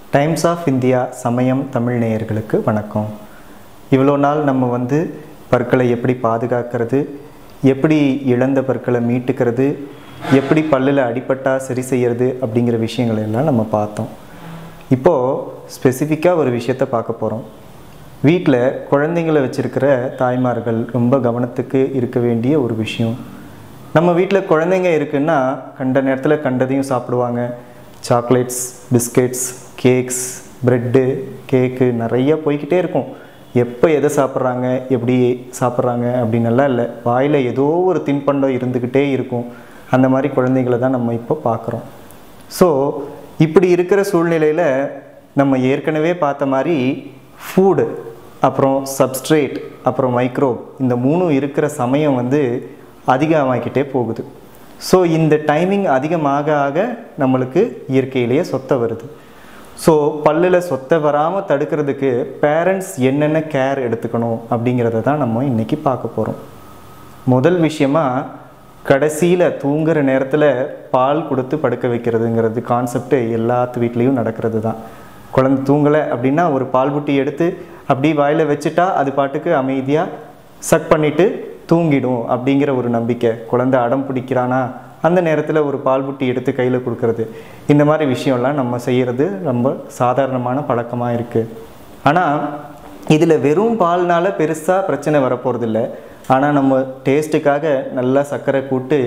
times of India சமயம் தமிழ் நேயர்களுக்கு வணக்கம் இவ்வளோ நாள் நம்ம வந்து பற்களை எப்படி பாதுகாக்கிறது எப்படி இழந்த பற்களை மீட்டுக்கிறது எப்படி பல்லில் அடிபட்டா சரி செய்யறது அப்படிங்கிற விஷயங்களை எல்லாம் நம்ம பார்த்தோம் இப்போது ஸ்பெசிஃபிக்காக ஒரு விஷயத்தை பார்க்க போகிறோம் வீட்டில் குழந்தைங்களை வச்சுருக்கிற தாய்மார்கள் ரொம்ப கவனத்துக்கு இருக்க வேண்டிய ஒரு விஷயம் நம்ம வீட்டில் குழந்தைங்க இருக்குன்னா கண்ட நேரத்தில் கண்டதையும் சாப்பிடுவாங்க chocolates biscuits cakes bread cake நிறைய போய்கிட்டே இருக்கும் எப்போ எதை சாப்பிட்றாங்க எப்படி சாப்பிட்றாங்க அப்படின்னெல்லாம் இல்லை வாயில் ஏதோ ஒரு தின்பண்டம் இருந்துக்கிட்டே இருக்கும் அந்த மாதிரி குழந்தைகளை தான் நம்ம இப்போ பார்க்குறோம் ஸோ இப்படி இருக்கிற சூழ்நிலையில் நம்ம ஏற்கனவே பார்த்த மாதிரி ஃபுட் அப்புறம் சப்ஸ்ட்ரேட் அப்புறம் மைக்ரோப் இந்த மூணும் இருக்கிற சமயம் வந்து அதிகமாகிக்கிட்டே போகுது ஸோ இந்த டைமிங் அதிகமாக ஆக நம்மளுக்கு இயற்கையிலேயே சொத்தை வருது ஸோ பல்லில் சொத்தை வராமல் தடுக்கிறதுக்கு பேரண்ட்ஸ் என்னென்ன கேர் எடுத்துக்கணும் அப்படிங்கிறத தான் நம்ம இன்றைக்கி பார்க்க போகிறோம் முதல் விஷயமா கடைசியில் தூங்குற நேரத்தில் பால் கொடுத்து படுக்க வைக்கிறதுங்கிறது கான்செப்ட் எல்லாத்து வீட்லேயும் நடக்கிறது தான் குழந்தை தூங்கலை அப்படின்னா ஒரு பால் புட்டி எடுத்து அப்படி வாயில் வச்சுட்டா அது பாட்டுக்கு அமைதியாக சக் பண்ணிவிட்டு தூங்கிடும் அப்படிங்கிற ஒரு நம்பிக்கை குழந்தை அடம் பிடிக்கிறானா அந்த நேரத்தில் ஒரு பால் புட்டி எடுத்து கையில் கொடுக்கறது இந்த மாதிரி விஷயம்லாம் நம்ம செய்கிறது ரொம்ப சாதாரணமான பழக்கமாக இருக்குது ஆனால் இதில் வெறும் பால்னால பெருசாக பிரச்சனை வரப்போகிறதில்ல ஆனால் நம்ம டேஸ்ட்டுக்காக நல்லா சர்க்கரை கூட்டு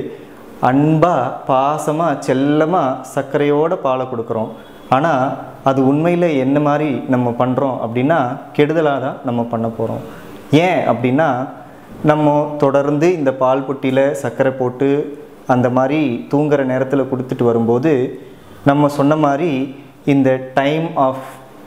அன்பாக பாசமாக செல்லமாக சர்க்கரையோட பாலை கொடுக்குறோம் ஆனால் அது உண்மையில் என்ன மாதிரி நம்ம பண்ணுறோம் அப்படின்னா கெடுதலாக தான் நம்ம பண்ண போகிறோம் ஏன் அப்படின்னா நம்ம தொடர்ந்து இந்த பால் புட்டியில் சர்க்கரை போட்டு அந்த மாதிரி தூங்குற நேரத்தில் கொடுத்துட்டு வரும்போது நம்ம சொன்ன மாதிரி இந்த time of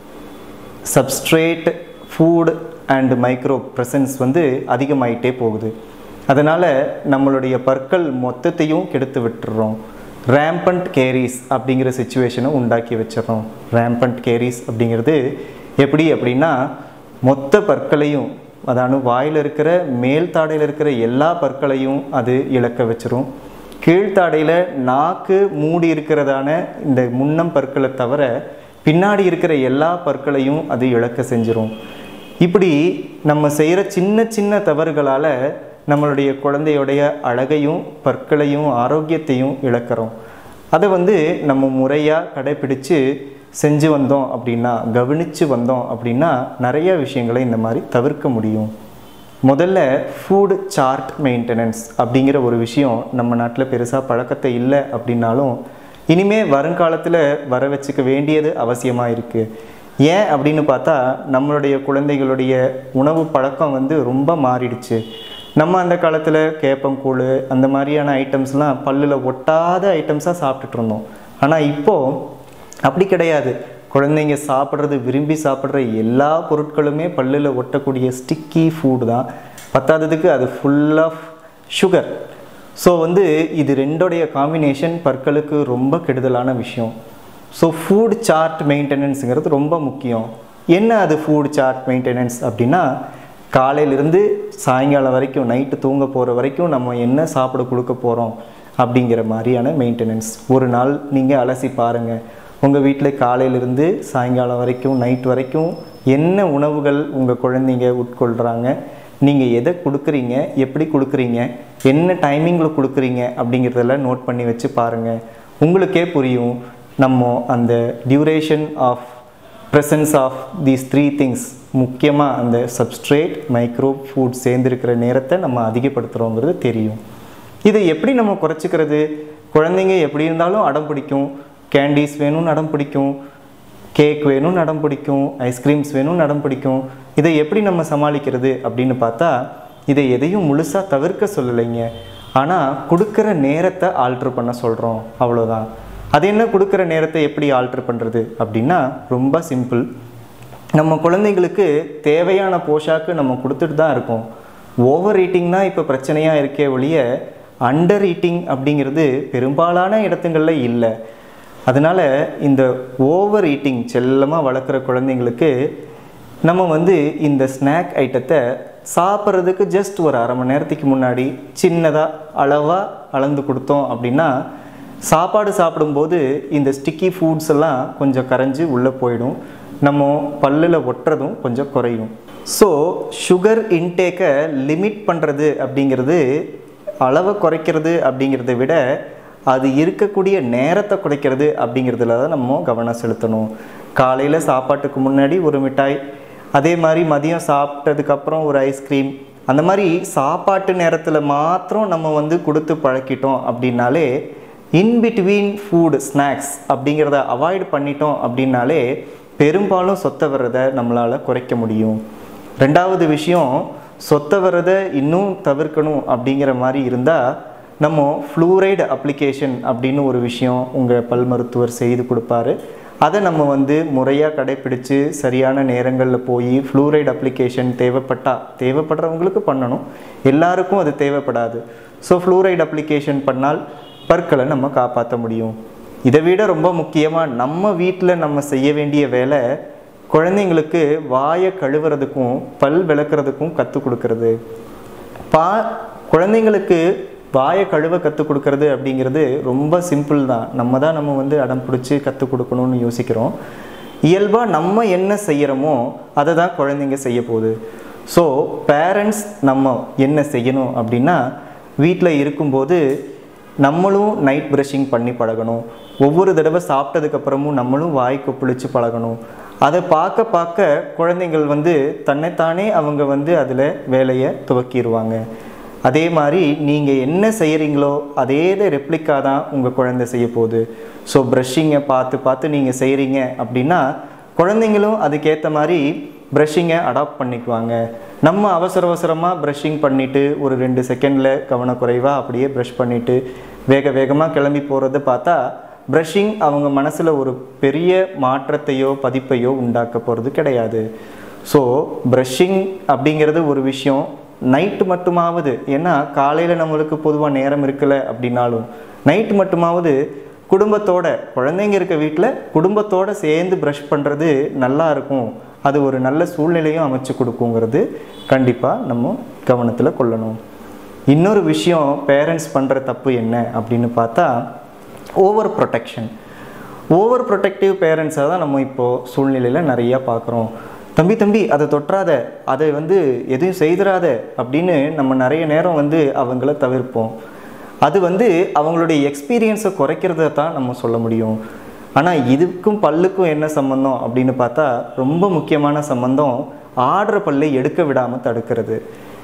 substrate food and micro presence வந்து அதிகமாயிட்டே போகுது அதனால் நம்மளுடைய பற்கள் மொத்தத்தையும் கெடுத்து விட்டுறோம் ரேம்பண்ட் கேரிஸ் அப்படிங்கிற சுச்சுவேஷனை உண்டாக்கி வச்சிடறோம் ரேம்பண்ட் கேரிஸ் அப்படிங்கிறது எப்படி அப்படின்னா மொத்த பற்களையும் அதாவது வாயில் இருக்கிற மேல் தாடையில் இருக்கிற எல்லா பற்களையும் அது இழக்க வச்சிரும் கீழ்த்தாடையில் நாக்கு மூடி இருக்கிறதான இந்த முன்னம் பற்களை தவிர பின்னாடி இருக்கிற எல்லா பற்களையும் அது இழக்க செஞ்சிரும் இப்படி நம்ம செய்கிற சின்ன சின்ன தவறுகளால் நம்மளுடைய குழந்தையுடைய அழகையும் பற்களையும் ஆரோக்கியத்தையும் இழக்கிறோம் அதை வந்து நம்ம முறையாக கடைப்பிடிச்சு செஞ்சு வந்தோம் அப்படின்னா கவனித்து வந்தோம் அப்படின்னா நிறைய விஷயங்களை இந்த மாதிரி தவிர்க்க முடியும் முதல்ல ஃபுட் சார்ட் மெயின்டெனன்ஸ் அப்படிங்கிற ஒரு விஷயம் நம்ம நாட்டில் பெருசாக பழக்கத்தை இல்லை அப்படின்னாலும் இனிமே வருங்காலத்தில் வர வச்சுக்க வேண்டியது அவசியமாக இருக்குது ஏன் அப்படின்னு பார்த்தா நம்மளுடைய குழந்தைகளுடைய உணவு பழக்கம் வந்து ரொம்ப மாறிடுச்சு நம்ம அந்த காலத்தில் கேப்பங்கூழ் அந்த மாதிரியான ஐட்டம்ஸ்லாம் பல்லில் ஒட்டாத ஐட்டம்ஸாக சாப்பிட்டுட்டு இருந்தோம் ஆனால் இப்போது அப்படி கிடையாது குழந்தைங்க சாப்பிட்றது விரும்பி சாப்பிட்ற எல்லா பொருட்களுமே பல்லில் ஒட்டக்கூடிய ஸ்டிக்கி ஃபுட் தான் பத்தாததுக்கு அது ஃபுல் ஆஃப் சுகர் ஸோ வந்து இது ரெண்டோடைய காம்பினேஷன் பற்களுக்கு ரொம்ப கெடுதலான விஷயம் ஸோ ஃபுட் சார்ட் மெயின்டெனன்ஸுங்கிறது ரொம்ப முக்கியம் என்ன அது ஃபுட் சார்ட் மெயின்டெனன்ஸ் அப்படின்னா காலையிலேருந்து சாயங்காலம் வரைக்கும் நைட்டு தூங்க போகிற வரைக்கும் நம்ம என்ன சாப்பிட கொடுக்க போகிறோம் அப்படிங்கிற மாதிரியான மெயின்டெனன்ஸ் ஒரு நாள் நீங்கள் அலசி பாருங்கள் உங்கள் வீட்டில் காலையிலேருந்து சாயங்காலம் வரைக்கும் நைட் வரைக்கும் என்ன உணவுகள் உங்கள் குழந்தைங்க உட்கொள்கிறாங்க நீங்கள் எதை கொடுக்குறீங்க எப்படி கொடுக்குறீங்க என்ன டைமிங்கில் கொடுக்குறீங்க அப்படிங்கிறதெல்லாம் நோட் பண்ணி வச்சு பாருங்கள் உங்களுக்கே புரியும் நம்ம அந்த duration of presence of these three things முக்கியமாக அந்த சப்ஸ்ட்ரேட் மைக்ரோ ஃபுட் சேர்ந்துருக்கிற நேரத்தை நம்ம அதிகப்படுத்துகிறோங்கிறது தெரியும் இதை எப்படி நம்ம குறைச்சிக்கிறது குழந்தைங்க எப்படி இருந்தாலும் அடம் பிடிக்கும் கேண்டீஸ் வேணும்னு அடம் பிடிக்கும் கேக் வேணும்னு அடம் பிடிக்கும் ஐஸ்கிரீம்ஸ் வேணும்னு அடம் பிடிக்கும் இதை எப்படி நம்ம சமாளிக்கிறது அப்படின்னு பார்த்தா இதை எதையும் முழுசாக தவிர்க்க சொல்லலைங்க ஆனால் கொடுக்குற நேரத்தை ஆல்ட்ரு பண்ண சொல்கிறோம் அவ்வளோதான் அது என்ன கொடுக்குற நேரத்தை எப்படி ஆல்ட்ரு பண்ணுறது அப்படின்னா ரொம்ப சிம்பிள் நம்ம குழந்தைங்களுக்கு தேவையான போஷாக்கு நம்ம கொடுத்துட்டு தான் இருக்கோம் ஓவர் ஈட்டிங்னா இப்போ பிரச்சனையாக இருக்கே ஒழிய அண்டர் ஈட்டிங் அப்படிங்கிறது பெரும்பாலான இடத்துங்களில் இல்லை அதனால் இந்த ஓவர் ஈட்டிங் செல்லமாக வளர்க்குற குழந்தைங்களுக்கு நம்ம வந்து இந்த ஸ்நாக் ஐட்டத்தை சாப்பிட்றதுக்கு ஜஸ்ட் ஒரு அரை மணி நேரத்துக்கு முன்னாடி சின்னதாக அளவாக அளந்து கொடுத்தோம் அப்படின்னா சாப்பாடு சாப்பிடும்போது இந்த ஸ்டிக்கி ஃபுட்ஸ் எல்லாம் கொஞ்சம் கரைஞ்சி உள்ளே போயிடும் நம்ம பல்லில் ஒட்டுறதும் கொஞ்சம் குறையும் ஸோ சுகர் இன்டேக்கை லிமிட் பண்ணுறது அப்படிங்கிறது அளவை குறைக்கிறது அப்படிங்கிறத விட அது இருக்கக்கூடிய நேரத்தை குறைக்கிறது அப்படிங்கிறதுல தான் நம்ம கவனம் செலுத்தணும் காலையில் சாப்பாட்டுக்கு முன்னாடி ஒரு மிட்டாய் அதே மாதிரி மதியம் சாப்பிட்டதுக்கப்புறம் ஒரு ஐஸ்கிரீம் அந்த மாதிரி சாப்பாட்டு நேரத்தில் மாத்திரம் நம்ம வந்து கொடுத்து பழக்கிட்டோம் அப்படின்னாலே இன்பிட்வீன் ஃபுட் ஸ்நாக்ஸ் அப்படிங்கிறத அவாய்ட் பண்ணிட்டோம் அப்படின்னாலே பெரும்பாலும் சொத்த வர்றதை நம்மளால் குறைக்க முடியும் ரெண்டாவது விஷயம் சொத்த வர்றதை இன்னும் தவிர்க்கணும் அப்படிங்கிற மாதிரி இருந்தால் நம்ம ஃப்ளூரைடு அப்ளிகேஷன் அப்படின்னு ஒரு விஷயம் உங்கள் பல் மருத்துவர் செய்து கொடுப்பாரு அதை நம்ம வந்து முறையாக கடைப்பிடிச்சு சரியான நேரங்களில் போய் ஃப்ளூரைடு அப்ளிகேஷன் தேவைப்பட்டா தேவைப்படுறவங்களுக்கு பண்ணணும் எல்லாருக்கும் அது தேவைப்படாது ஸோ ஃப்ளூரைடு அப்ளிகேஷன் பண்ணால் பற்களை நம்ம காப்பாற்ற முடியும் இதை விட ரொம்ப முக்கியமாக நம்ம வீட்டில் நம்ம செய்ய வேண்டிய வேலை குழந்தைங்களுக்கு வாயை கழுவுறதுக்கும் பல் விளக்குறதுக்கும் கற்றுக் கொடுக்கறது பா குழந்தைங்களுக்கு வாயை கழுவ கற்றுக் கொடுக்கறது அப்படிங்கிறது ரொம்ப சிம்பிள் தான் நம்ம தான் நம்ம வந்து அடம் பிடிச்சி கற்றுக் கொடுக்கணும்னு யோசிக்கிறோம் இயல்பாக நம்ம என்ன செய்கிறோமோ அதை தான் குழந்தைங்க செய்ய போகுது ஸோ பேரண்ட்ஸ் நம்ம என்ன செய்யணும் அப்படின்னா வீட்டில் இருக்கும்போது நம்மளும் நைட் ப்ரஷிங் பண்ணி பழகணும் ஒவ்வொரு தடவை சாப்பிட்டதுக்கப்புறமும் நம்மளும் வாய் கொப்பளிச்சு பழகணும் அதை பார்க்க பார்க்க குழந்தைங்கள் வந்து தன்னைத்தானே அவங்க வந்து அதில் வேலையை துவக்கிடுவாங்க அதே மாதிரி நீங்கள் என்ன செய்கிறீங்களோ அதே ரெப்ளிக்கா தான் உங்கள் குழந்தை செய்ய போகுது ஸோ ப்ரஷ்ஷிங்கை பார்த்து பார்த்து நீங்கள் செய்கிறீங்க அப்படின்னா குழந்தைங்களும் அதுக்கேற்ற மாதிரி ப்ரஷ்ஷிங்கை அடாப்ட் பண்ணிக்குவாங்க நம்ம அவசர அவசரமாக ப்ரஷ்ஷிங் பண்ணிவிட்டு ஒரு ரெண்டு செகண்டில் கவனக்குறைவாக அப்படியே ப்ரஷ் பண்ணிவிட்டு வேக வேகமாக கிளம்பி போகிறத பார்த்தா ப்ரஷ்ஷிங் அவங்க மனசில் ஒரு பெரிய மாற்றத்தையோ பதிப்பையோ உண்டாக்க போகிறது கிடையாது ஸோ ப்ரஷ்ஷிங் அப்படிங்கிறது ஒரு விஷயம் நைட்டு மட்டுமாவது ஏன்னா காலையில் நம்மளுக்கு பொதுவாக நேரம் இருக்கலை அப்படின்னாலும் நைட்டு மட்டுமாவது குடும்பத்தோட குழந்தைங்க இருக்க வீட்டில் குடும்பத்தோட சேர்ந்து ப்ரஷ் பண்ணுறது நல்லா இருக்கும் அது ஒரு நல்ல சூழ்நிலையும் அமைச்சு கொடுக்குங்கிறது கண்டிப்பாக நம்ம கவனத்தில் கொள்ளணும் இன்னொரு விஷயம் பேரண்ட்ஸ் பண்ணுற தப்பு என்ன அப்படின்னு பார்த்தா ஓவர் ப்ரொடெக்ஷன் ஓவர் ப்ரொடெக்டிவ் பேரண்ட்ஸாக தான் நம்ம இப்போது சூழ்நிலையில் நிறையா பார்க்குறோம் தம்பி தம்பி அதை தொற்றாத அதை வந்து எதையும் செய்திடாத அப்படின்னு நம்ம நிறைய நேரம் வந்து அவங்கள தவிர்ப்போம் அது வந்து அவங்களுடைய எக்ஸ்பீரியன்ஸை குறைக்கிறத தான் நம்ம சொல்ல முடியும் ஆனால் இதுக்கும் பல்லுக்கும் என்ன சம்மந்தம் அப்படின்னு பார்த்தா ரொம்ப முக்கியமான சம்மந்தம் ஆடுற பல்லை எடுக்க விடாமல் தடுக்கிறது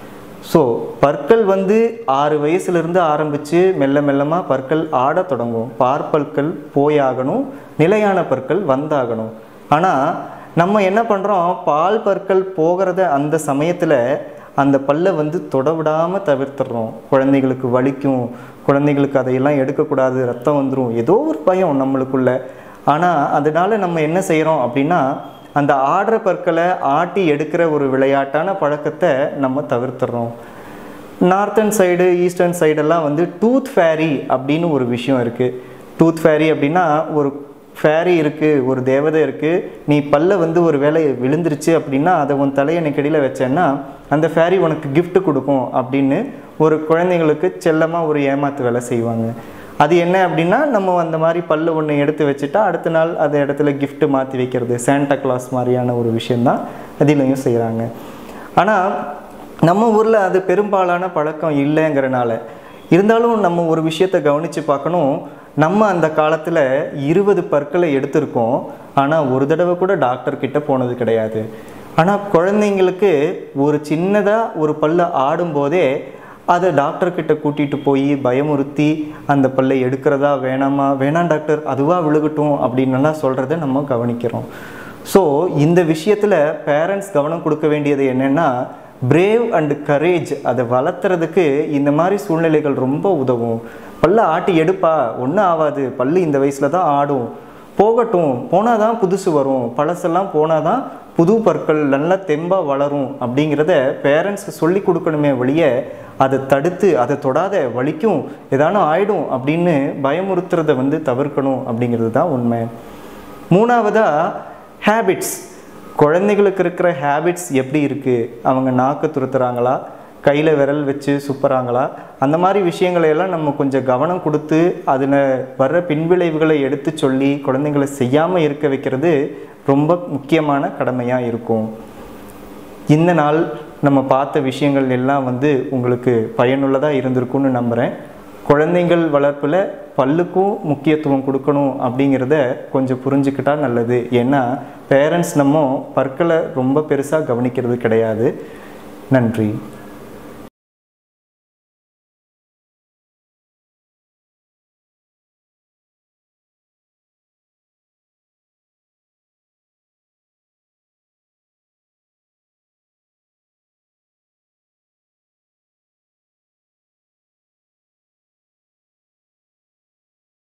ஸோ பற்கள் வந்து ஆறு வயசுலேருந்து ஆரம்பித்து மெல்ல மெல்லமாக பற்கள் ஆடத் தொடங்கும் பார்ப்பற்கள் போயாகணும் நிலையான பற்கள் வந்தாகணும் ஆனால் நம்ம என்ன பண்ணுறோம் பால் பற்கள் போகிறத அந்த சமயத்தில் அந்த பல்லை வந்து தொட விடாமல் தவிர்த்துடுறோம் குழந்தைகளுக்கு வலிக்கும் குழந்தைங்களுக்கு அதையெல்லாம் எடுக்கக்கூடாது ரத்தம் வந்துடும் ஏதோ ஒரு பயம் நம்மளுக்குள்ள ஆனால் அதனால நம்ம என்ன செய்கிறோம் அப்படின்னா அந்த ஆடுற பற்களை ஆட்டி எடுக்கிற ஒரு விளையாட்டான பழக்கத்தை நம்ம தவிர்த்துறோம் நார்த்தன் சைடு ஈஸ்டர்ன் சைடெல்லாம் வந்து டூத் ஃபேரி அப்படின்னு ஒரு விஷயம் இருக்குது டூத் ஃபேரி அப்படின்னா ஒரு ஃபேரி இருக்குது ஒரு தேவதை இருக்குது நீ பல்ல வந்து ஒரு வேலை விழுந்துருச்சு அப்படின்னா அதை உன் தலையணைக்கடியில் வச்சேன்னா அந்த ஃபேரி உனக்கு gift கொடுக்கும் அப்படின்னு ஒரு குழந்தைங்களுக்கு செல்லமாக ஒரு ஏமாத்து வேலை செய்வாங்க அது என்ன அப்படின்னா நம்ம அந்த மாதிரி பல்லு ஒன்று எடுத்து வச்சுட்டா அடுத்த நாள் அந்த இடத்துல gift மாற்றி வைக்கிறது சாண்டா கிளாஸ் மாதிரியான ஒரு விஷயந்தான் அதிலையும் செய்கிறாங்க ஆனால் நம்ம ஊரில் அது பெரும்பாலான பழக்கம் இல்லைங்கிறனால இருந்தாலும் நம்ம ஒரு விஷயத்தை கவனித்து பார்க்கணும் நம்ம அந்த காலத்தில் இருபது பற்களை எடுத்திருக்கோம் ஆனால் ஒரு தடவை கூட டாக்டர் கிட்ட போனது கிடையாது ஆனால் குழந்தைங்களுக்கு ஒரு சின்னதாக ஒரு பல்ல ஆடும்போதே அதை டாக்டர் கிட்ட கூட்டிகிட்டு போய் பயமுறுத்தி அந்த பல்லை எடுக்கிறதா வேணாமா வேணாம் டாக்டர் அதுவாக விழுகட்டும் அப்படின்னுலாம் சொல்கிறத நம்ம கவனிக்கிறோம் ஸோ இந்த விஷயத்தில் பேரண்ட்ஸ் கவனம் கொடுக்க வேண்டியது என்னென்னா பிரேவ் அண்ட் கரேஜ் அதை வளர்த்துறதுக்கு இந்த மாதிரி சூழ்நிலைகள் ரொம்ப உதவும் பல்ல ஆட்டி எடுப்பா ஒன்றும் ஆகாது பல்லு இந்த வயசில் தான் ஆடும் போகட்டும் போனால் தான் புதுசு வரும் பழசெல்லாம் போனால் தான் புது பற்கள் நல்லா தெம்பாக வளரும் அப்படிங்கிறத பேரண்ட்ஸ் சொல்லி கொடுக்கணுமே ஒழிய அதை தடுத்து அதை தொடாத வலிக்கும் ஏதானும் ஆயிடும் அப்படின்னு பயமுறுத்துறதை வந்து தவிர்க்கணும் அப்படிங்கிறது தான் உண்மை மூணாவதாக ஹேபிட்ஸ் குழந்தைகளுக்கு இருக்கிற ஹேபிட்ஸ் எப்படி இருக்குது அவங்க நாக்கு துருத்துறாங்களா கையில் விரல் வச்சு சுப்புறாங்களா அந்த மாதிரி விஷயங்களை எல்லாம் நம்ம கொஞ்சம் கவனம் கொடுத்து அதில் வர்ற பின்விளைவுகளை எடுத்து சொல்லி குழந்தைங்களை செய்யாமல் இருக்க வைக்கிறது ரொம்ப முக்கியமான கடமையாக இருக்கும் இந்த நாள் நம்ம பார்த்த விஷயங்கள் எல்லாம் வந்து உங்களுக்கு பயனுள்ளதாக இருந்திருக்கும்னு நம்புகிறேன் குழந்தைங்கள் வளர்ப்பில் பல்லுக்கும் முக்கியத்துவம் கொடுக்கணும் அப்படிங்கிறத கொஞ்சம் புரிஞ்சுக்கிட்டா நல்லது ஏன்னா பேரண்ட்ஸ் நம்ம பற்களை ரொம்ப பெருசாக கவனிக்கிறது கிடையாது நன்றி